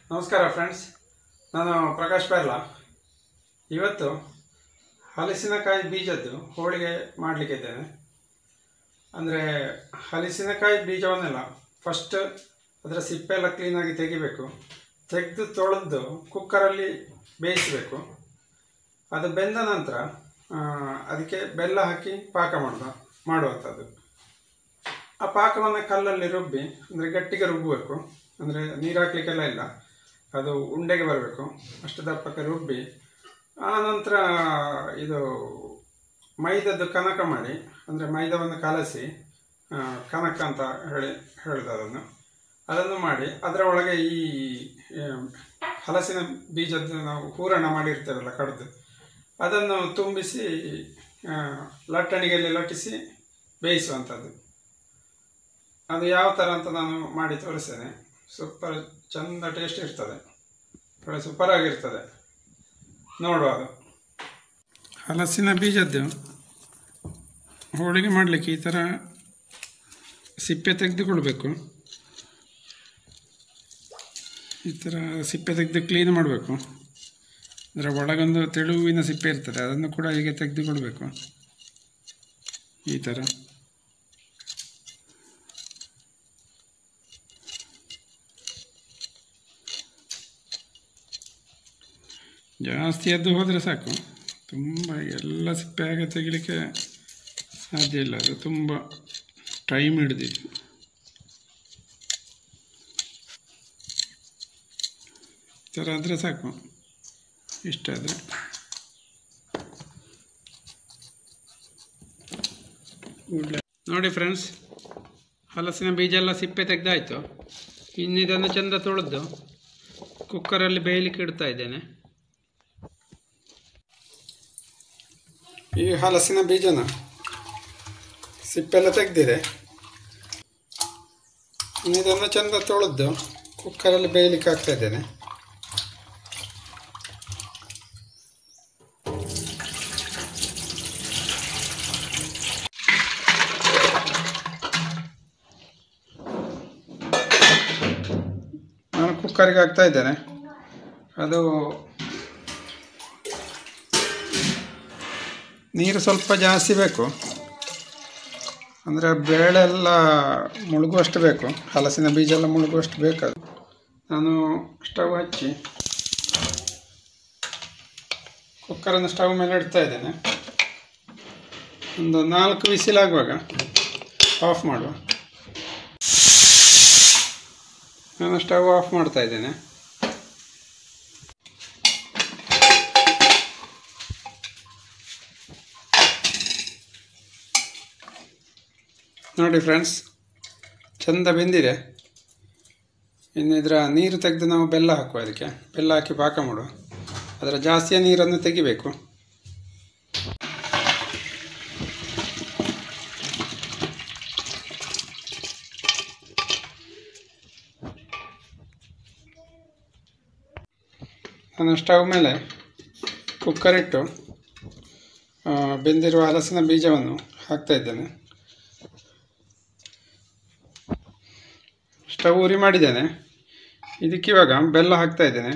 ನಮಸ್ಕಾರ ಫ್ರೆಂಡ್ಸ್ ನಾನು ಪ್ರಕಾಶ್ ಪೆರ್ಲ ಇವತ್ತು ಹಲಸಿನಕಾಯಿ ಬೀಜದ್ದು ಹೋಳಿಗೆ ಮಾಡಲಿಕ್ಕೆ ಇದ್ದೇನೆ ಅಂದರೆ ಹಲಸಿನಕಾಯಿ ಬೀಜವನ್ನೆಲ್ಲ ಫಸ್ಟ್ ಅದರ ಸಿಪ್ಪೆ ಎಲ್ಲ ಕ್ಲೀನಾಗಿ ತೆಗಿಬೇಕು ತೆಗೆದು ತೊಳೆದು ಕುಕ್ಕರಲ್ಲಿ ಬೇಯಿಸಬೇಕು ಅದು ಬೆಂದ ನಂತರ ಆ, ಅದಕ್ಕೆ ಬೆಲ್ಲ ಹಾಕಿ ಪಾಕ ಮಾಡುವ ಮಾಡುವಂಥದ್ದು ಆ ಪಾಕವನ್ನು ಕಲ್ಲಲ್ಲಿ ರುಬ್ಬಿ ಅಂದರೆ ಗಟ್ಟಿಗೆ ರುಬ್ಬಬೇಕು ಅಂದರೆ ನೀರು ಹಾಕ್ಲಿಕ್ಕೆಲ್ಲ ಇಲ್ಲ ಅದು ಉಂಡೆಗೆ ಬರಬೇಕು ಅಷ್ಟು ದಪ್ಪಕ್ಕೆ ರುಬ್ಬಿ ಆ ನಂತರ ಇದು ಮೈದದ್ದು ಕನಕ ಮಾಡಿ ಅಂದರೆ ಮೈದವನ್ನು ಕಲಸಿ ಆ, ಕನಕ ಅಂತ ಹೇಳಿ ಹೇಳುದು ಅದನ್ನು ಅದನ್ನು ಮಾಡಿ ಅದರ ಒಳಗೆ ಈ ಆ, ಹಲಸಿನ ಬೀಜದ್ದು ನಾವು ಹೂರಣ ಮಾಡಿರ್ತೇವಲ್ಲ ಕಡ್ದು ಅದನ್ನು ತುಂಬಿಸಿ ಆ, ಲಟ್ಟಣಿಗೆಯಲ್ಲಿ ಲಟ್ಟಿಸಿ ಬೇಯಿಸುವಂಥದ್ದು ಅದು ಯಾವ ಥರ ಅಂತ ನಾನು ಮಾಡಿ ತೋರಿಸ್ತೇನೆ ಸೂಪರ್ ಚಂದ ಟೇಸ್ಟ್ ಇರ್ತದೆ ಒಳ್ಳೆ ಸೂಪರ್ ಆಗಿರ್ತದೆ ನೋಡುವ ಅದು ಹಲಸಿನ ಬೀಜದ್ದು ಹೋಳಿಗೆ ಮಾಡಲಿಕ್ಕೆ ಈ ಥರ ಸಿಪ್ಪೆ ತೆಗೆದುಕೊಳ್ಬೇಕು ಈ ಥರ ಸಿಪ್ಪೆ ತೆಗೆದು ಕ್ಲೀನ್ ಮಾಡಬೇಕು ಅದರ ಒಳಗೊಂದು ತೆಳುವಿನ ಸಿಪ್ಪೆ ಇರ್ತದೆ ಅದನ್ನು ಕೂಡ ಹೀಗೆ ತೆಗೆದುಕೊಳ್ಬೇಕು ಈ ಥರ ಜಾಸ್ತಿ ಎದ್ದು ಹೋದರೆ ಸಾಕು ತುಂಬ ಎಲ್ಲ ಸಿಪ್ಪೆ ಹಾಗೆ ತೆಗಿಲಿಕ್ಕೆ ಸಾಧ್ಯ ಇಲ್ಲ ಅದು ತುಂಬ ಟೈಮ್ ಹಿಡಿದಿತ್ತು ಈ ಥರ ಆದರೆ ಸಾಕು ಇಷ್ಟ ಆದರೆ ನೋಡಿ ಫ್ರೆಂಡ್ಸ್ ಹಲಸಿನ ಬೀಜ ಎಲ್ಲ ಸಿಪ್ಪೆ ತೆಗೆದಾಯಿತು ಇನ್ನು ಇದನ್ನು ಚೆಂದ ತೊಳೆದು ಕುಕ್ಕರಲ್ಲಿ ಬೇಯಲಿಕ್ಕೆ ಇಡ್ತಾ ಇದ್ದೇನೆ ಈ ಹಲಸಿನ ಬೀಜನ ಸಿಪ್ಪೆಲ್ಲ ತೆಗೆದಿದೆ ಇದನ್ನು ಚೆಂದ ತೊಳೆದು ಕುಕ್ಕರಲ್ಲಿ ಬೇಯಲಿಕ್ಕೆ ಹಾಕ್ತಾ ಇದ್ದೇನೆ ನಾನು ಕುಕ್ಕರಿಗೆ ಹಾಕ್ತಾ ಇದ್ದೇನೆ ಅದು ನೀರು ಸ್ವಲ್ಪ ಜಾಸ್ತಿ ಬೇಕು ಅಂದರೆ ಬೇಳೆ ಎಲ್ಲ ಮುಳುಗುವಷ್ಟು ಬೇಕು ಹಲಸಿನ ಬೀಜ ಎಲ್ಲ ಮುಳುಗುವಷ್ಟು ಬೇಕು ಅದು ನಾನು ಸ್ಟವ್ ಹಚ್ಚಿ ಕುಕ್ಕರನ್ನು ಸ್ಟವ್ ಮೇಲೆ ಇಡ್ತಾ ಇದ್ದೇನೆ ಒಂದು ನಾಲ್ಕು ವಿಸಿಲಾಗುವಾಗ ಆಫ್ ಮಾಡುವ ನಾನು ಸ್ಟವ್ ಆಫ್ ಮಾಡ್ತಾ ಇದ್ದೇನೆ ನೋಡಿ ಫ್ರೆಂಡ್ಸ್ ಚಂದ ಬೆಂದಿದೆ ಇನ್ನು ಇದರ ನೀರು ತೆಗೆದು ನಾವು ಬೆಲ್ಲ ಹಾಕುವ ಅದಕ್ಕೆ ಬೆಲ್ಲ ಹಾಕಿ ಪಾಕ ಮಾಡುವ ಅದರ ಜಾಸ್ತಿಯ ನೀರನ್ನು ತೆಗಿಬೇಕು ನಾನು ಸ್ಟವ್ ಮೇಲೆ ಕುಕ್ಕರ್ ಇಟ್ಟು ಆ, ಬೆಂದಿರುವ ಹಲಸಿನ ಬೀಜವನ್ನು ಹಾಕ್ತಾ ಇದ್ದೇನೆ ಸ್ಟವ್ ಉರಿ ಮಾಡಿದ್ದೇನೆ ಇದಕ್ಕೆ ಇವಾಗ ಬೆಲ್ಲ ಹಾಕ್ತಾ ಇದ್ದೇನೆ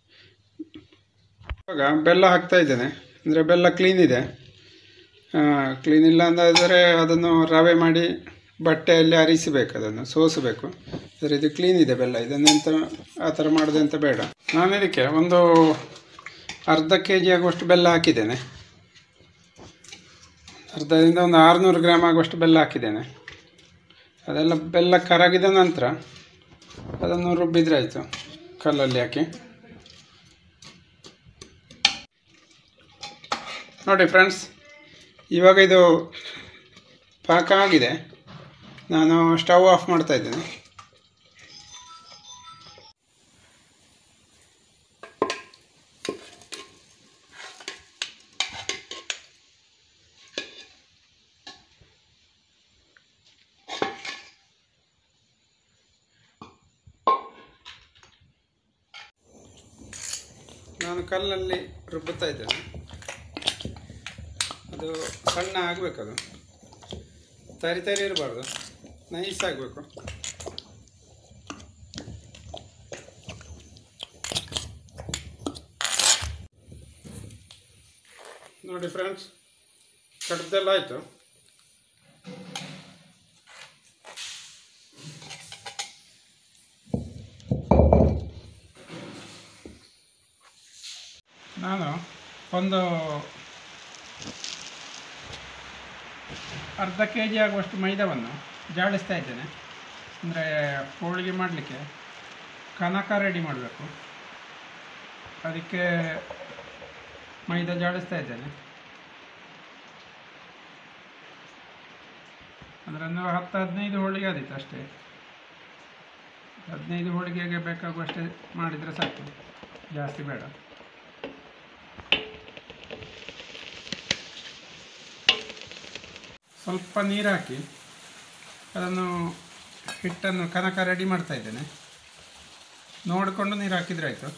ಇವಾಗ ಬೆಲ್ಲ ಹಾಕ್ತಾ ಇದ್ದೇನೆ ಅಂದರೆ ಬೆಲ್ಲ ಕ್ಲೀನ್ ಇದೆ ಕ್ಲೀನ್ ಇಲ್ಲ ಅಂದಾದರೆ ಅದನ್ನು ರವೆ ಮಾಡಿ ಬಟ್ಟೆಯಲ್ಲಿ ಅರಿಸಬೇಕು ಅದನ್ನು ಸೋಸಬೇಕು ಆದರೆ ಇದು ಕ್ಲೀನ್ ಇದೆ ಬೆಲ್ಲ ಇದನ್ನೆಂತ ಆ ಥರ ಮಾಡೋದು ಅಂತ ಬೇಡ ನಾನು ಇದಕ್ಕೆ ಒಂದು ಅರ್ಧ ಕೆ ಜಿ ಆಗುವಷ್ಟು ಬೆಲ್ಲ ಹಾಕಿದ್ದೇನೆ ಅರ್ಧದಿಂದ ಒಂದು ಆರುನೂರು ಗ್ರಾಮ್ ಆಗುವಷ್ಟು ಬೆಲ್ಲ ಹಾಕಿದ್ದೇನೆ ಅದೆಲ್ಲ ಬೆಲ್ಲ ಕರಗಿದ ನಂತರ ಅದನ್ನು ರುಬ್ಬಿದ್ರೆ ಆಯಿತು ಕಲ್ಲಲ್ಲಿ ಹಾಕಿ ನೋಡಿ ಫ್ರೆಂಡ್ಸ್ ಇವಾಗ ಇದು ಪಾಕ ಆಗಿದೆ ನಾನು ಸ್ಟವ್ ಆಫ್ ಮಾಡ್ತಾ ಇದ್ದೇನೆ ನಾನು ಕಲ್ಲಲ್ಲಿ ರುಬ್ಬುತ್ತಾ ಇದ್ದೇನೆ ಅದು ಸಣ್ಣ ಆಗಬೇಕದು ತರಿ ತರಿ ಇರಬಾರ್ದು ನೈಸ್ ಆಗಬೇಕು ನೋಡಿ ಫ್ರೆಂಡ್ಸ್ ಕಡ್ದೆಲ್ಲ ಆಯಿತು ನಾನು ಒಂದು ಅರ್ಧ ಕೆ ಜಿ ಆಗುವಷ್ಟು ಮೈದಾವನ್ನು ಜಾಡಿಸ್ತಾ ಇದ್ದೇನೆ ಅಂದರೆ ಹೋಳಿಗೆ ಮಾಡಲಿಕ್ಕೆ ಕನಕ ರೆಡಿ ಮಾಡಬೇಕು ಅದಕ್ಕೆ ಮೈದಾ ಜಾಡಿಸ್ತಾ ಇದ್ದೇನೆ ಅಂದರೆ ಒಂದು ಹತ್ತು ಹದಿನೈದು ಹೋಳಿಗೆ ಆದೀತು ಅಷ್ಟೇ ಹದಿನೈದು ಹೋಳಿಗೆಗೆ ಬೇಕಾಗುವಷ್ಟೇ ಮಾಡಿದರೆ ಸಾಕು ಜಾಸ್ತಿ ಬೇಡ ಸ್ವಲ್ಪ ನೀರು ಹಾಕಿ ಅದನ್ನು ಹಿಟ್ಟನ್ನು ಕನಕ ರೆಡಿ ಮಾಡ್ತಾ ಇದ್ದೇನೆ ನೋಡಿಕೊಂಡು ನೀರು ಹಾಕಿದರೆ ಆಯಿತು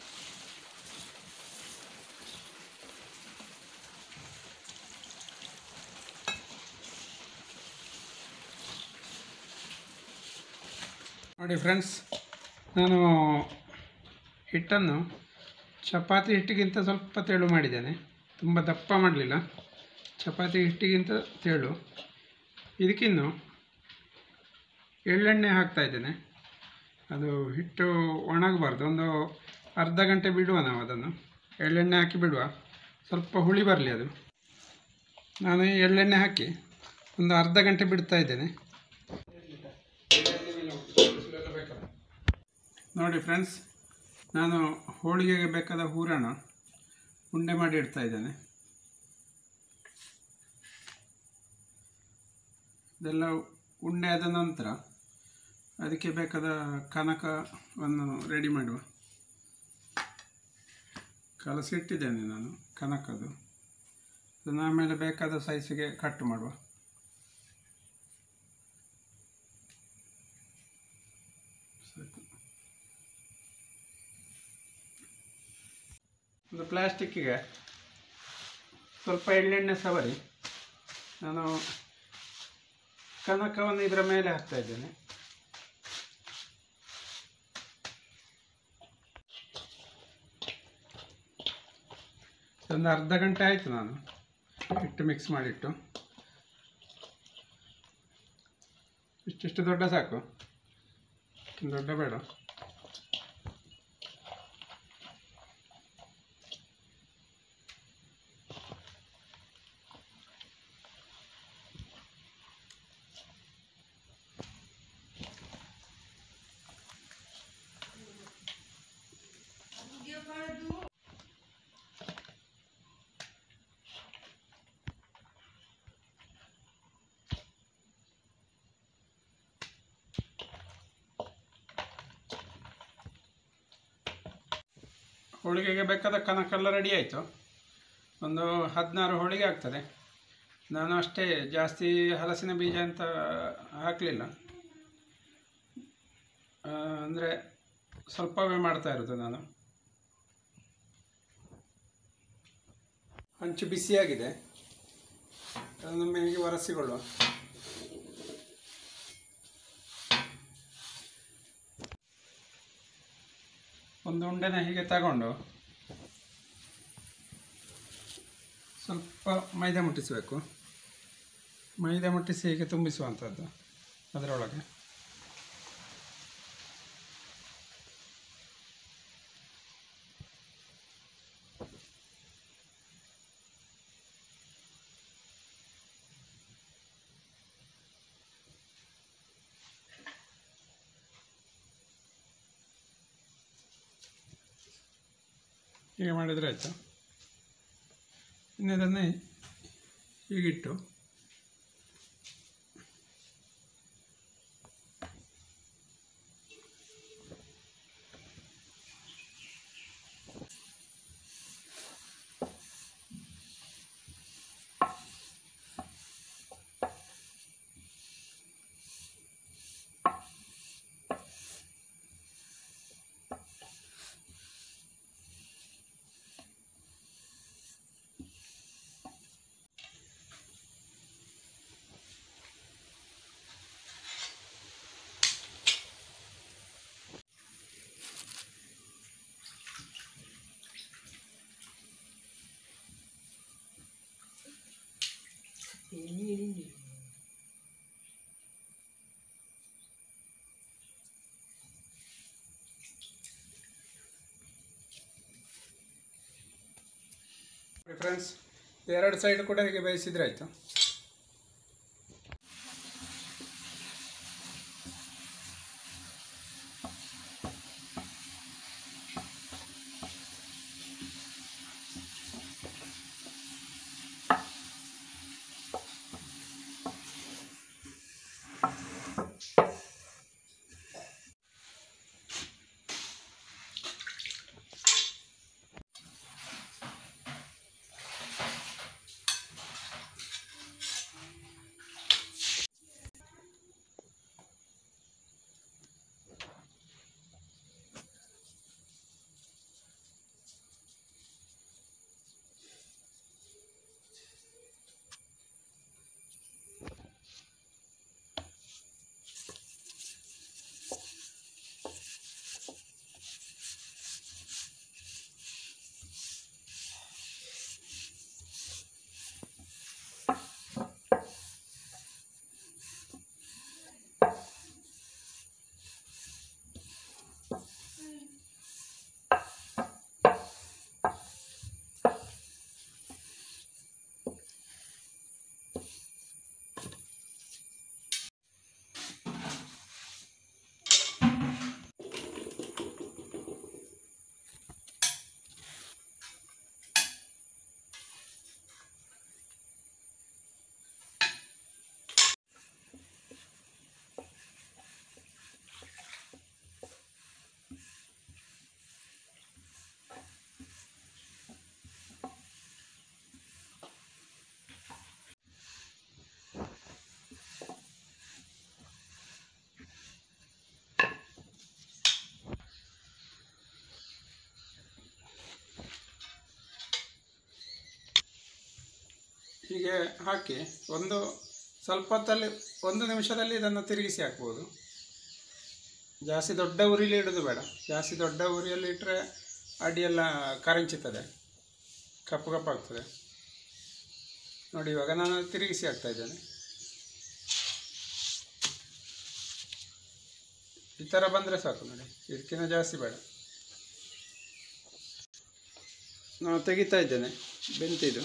ನೋಡಿ ಫ್ರೆಂಡ್ಸ್ ನಾನು ಹಿಟ್ಟನ್ನು ಚಪಾತಿ ಹಿಟ್ಟಿಗಿಂತ ಸ್ವಲ್ಪ ತೆಳು ಮಾಡಿದ್ದೇನೆ ತುಂಬ ದಪ್ಪ ಮಾಡಲಿಲ್ಲ ಚಪಾತಿ ಹಿಟ್ಟಿಗಿಂತ ತೆಳು ಇದಕ್ಕಿನ್ನು ಎಳ್ಳೆಣ್ಣೆ ಹಾಕ್ತಾ ಇದ್ದೇನೆ ಅದು ಹಿಟ್ಟು ಒಣಗಬಾರ್ದು ಒಂದು ಅರ್ಧ ಗಂಟೆ ಬಿಡುವ ನಾವು ಅದನ್ನು ಎಳ್ಳೆಣ್ಣೆ ಹಾಕಿ ಬಿಡುವ ಸ್ವಲ್ಪ ಹುಳಿ ಬರಲಿ ಅದು ನಾನು ಈ ಎಳ್ಳೆಣ್ಣೆ ಹಾಕಿ ಒಂದು ಅರ್ಧ ಗಂಟೆ ಬಿಡ್ತಾ ಇದ್ದೇನೆ ನೋಡಿ ಫ್ರೆಂಡ್ಸ್ ನಾನು ಹೋಳಿಗೆಗೆ ಬೇಕಾದ ಹೂರಣ ಉಂಡೆ ಮಾಡಿ ಇಡ್ತಾ ಇದ್ದೇನೆ ಇದೆಲ್ಲ ಉಂಡೆ ಆದ ನಂತರ ಅದಕ್ಕೆ ಬೇಕಾದ ಕನಕವನ್ನು ರೆಡಿ ಮಾಡುವ ಕಲಸಿಟ್ಟಿದ್ದೇನೆ ನಾನು ಕನಕದು ಅದನ್ನು ಆಮೇಲೆ ಬೇಕಾದ ಸೈಜಿಗೆ ಕಟ್ ಮಾಡುವ ಸಾಕು ಒಂದು ಪ್ಲಾಸ್ಟಿಕ್ಕಿಗೆ ಸ್ವಲ್ಪ ಎಳ್ಳೆಣ್ಣೆ ಸವರಿ ನಾನು ಕನಕವನ್ನು ಇದರ ಮೇಲೆ ಹಾಕ್ತಾ ಇದ್ದೇನೆ ಒಂದು ಅರ್ಧ ಗಂಟೆ ಆಯಿತು ನಾನು ಹಿಟ್ಟು ಮಿಕ್ಸ್ ಮಾಡಿಟ್ಟು ಇಷ್ಟಿಷ್ಟು ದೊಡ್ಡ ಸಾಕು ಇಷ್ಟಿಷ್ಟು ದೊಡ್ಡ ಬೇಡ ಹೋಳಿಗೆಗೆ ಬೇಕಾದ ಕನಕೆಲ್ಲ ರೆಡಿ ಆಯಿತು ಒಂದು ಹದಿನಾರು ಹೋಳಿಗೆ ಆಗ್ತದೆ ನಾನು ಅಷ್ಟೇ ಜಾಸ್ತಿ ಹಲಸಿನ ಬೀಜ ಅಂತ ಹಾಕಲಿಲ್ಲ ಅಂದರೆ ಸ್ವಲ್ಪವೇ ಮಾಡ್ತಾ ಇರೋದು ನಾನು ಹಂಚು ಬಿಸಿಯಾಗಿದೆ ಅದನ್ನು ಮೇಗೆ ಒರೆಸಿಕೊಳ್ಳುವ ಒಂದು ಉಂಡೆನ ಹೀಗೆ ತಗೊಂಡು ಸ್ವಲ್ಪ ಮೈದಾ ಮುಟ್ಟಿಸಬೇಕು ಮೈದಾ ಮುಟ್ಟಿಸಿ ಹೀಗೆ ತುಂಬಿಸುವಂಥದ್ದು ಅದರೊಳಗೆ ಹೀಗೆ ಮಾಡಿದರೆ ಆಯಿತು ಇನ್ನು ಇದನ್ನೇ ಹೀಗಿಟ್ಟು ಫ್ರೆಂಡ್ಸ್ ಎರಡು ಸೈಡ್ ಕೂಡ ಹೀಗೆ ಬೇಯಿಸಿದ್ರೆ ಆಯಿತು ಹೀಗೆ ಹಾಕಿ ಒಂದು ಸ್ವಲ್ಪ ಹೊತ್ತಲ್ಲಿ ಒಂದು ನಿಮಿಷದಲ್ಲಿ ಇದನ್ನು ತಿರುಗಿಸಿ ಹಾಕ್ಬೋದು ಜಾಸ್ತಿ ದೊಡ್ಡ ಉರಿಲಿ ಇಡೋದು ಬೇಡ ಜಾಸ್ತಿ ದೊಡ್ಡ ಉರಿಯಲ್ಲಿ ಇಟ್ಟರೆ ಅಡಿಯೆಲ್ಲ ಕರಂಚುತ್ತದೆ ಕಪ್ಪು ಕಪ್ಪಾಗ್ತದೆ ನೋಡಿ ಇವಾಗ ನಾನು ತಿರುಗಿಸಿ ಹಾಕ್ತಾ ಇದ್ದೇನೆ ಈ ಥರ ಬಂದರೆ ಸಾಕು ನೋಡಿ ಇದಕ್ಕಿಂತ ಜಾಸ್ತಿ ಬೇಡ ನಾನು ತೆಗಿತಾ ಇದ್ದೇನೆ ಬೆಂತಿದು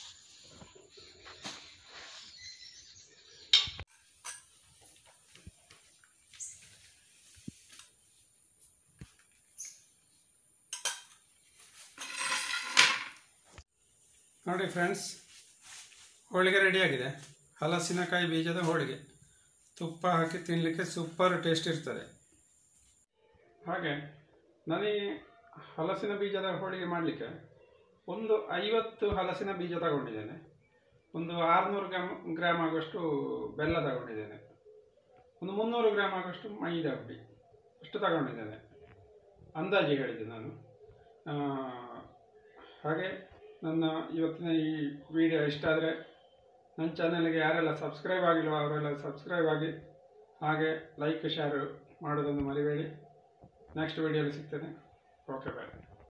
ನೋಡಿ ಫ್ರೆಂಡ್ಸ್ ಹೋಳಿಗೆ ರೆಡಿಯಾಗಿದೆ ಹಲಸಿನಕಾಯಿ ಬೀಜದ ಹೋಳಿಗೆ ತುಪ್ಪ ಹಾಕಿ ತಿನ್ನಲಿಕ್ಕೆ ಸೂಪರ್ ಟೇಸ್ಟ್ ಇರ್ತದೆ ಹಾಗೆ ನನಗೆ ಹಲಸಿನ ಬೀಜದ ಹೋಳಿಗೆ ಮಾಡಲಿಕ್ಕೆ ಒಂದು ಐವತ್ತು ಹಲಸಿನ ಬೀಜ ತಗೊಂಡಿದ್ದೇನೆ ಒಂದು ಆರುನೂರು ಗ್ರಾಮ್ ಗ್ರಾಮ್ ಆಗುವಷ್ಟು ಬೆಲ್ಲ ತಗೊಂಡಿದ್ದೇನೆ ಒಂದು ಮುನ್ನೂರು ಗ್ರಾಮ್ ಆಗುವಷ್ಟು ಮೈದಾ ಹುಡಿ ಅಷ್ಟು ತಗೊಂಡಿದ್ದೇನೆ ಅಂದಾಜು ಹೇಳಿದೆ ನಾನು ಆ, ಹಾಗೆ ನನ್ನ ಇವತ್ತಿನ ಈ ವಿಡಿಯೋ ಇಷ್ಟ ಆದರೆ ನನ್ನ ಚಾನಲ್ಗೆ ಯಾರೆಲ್ಲ ಸಬ್ಸ್ಕ್ರೈಬ್ ಆಗಿಲ್ವೋ ಅವರೆಲ್ಲ ಸಬ್ಸ್ಕ್ರೈಬ್ ಆಗಿ ಹಾಗೆ ಲೈಕ್ ಶೇರ್ ಮಾಡೋದನ್ನು ಮರಿಬೇಡಿ ನೆಕ್ಸ್ಟ್ ವಿಡಿಯೋಲಿ ಸಿಗ್ತೇನೆ ಓಕೆ ಬಾಯ್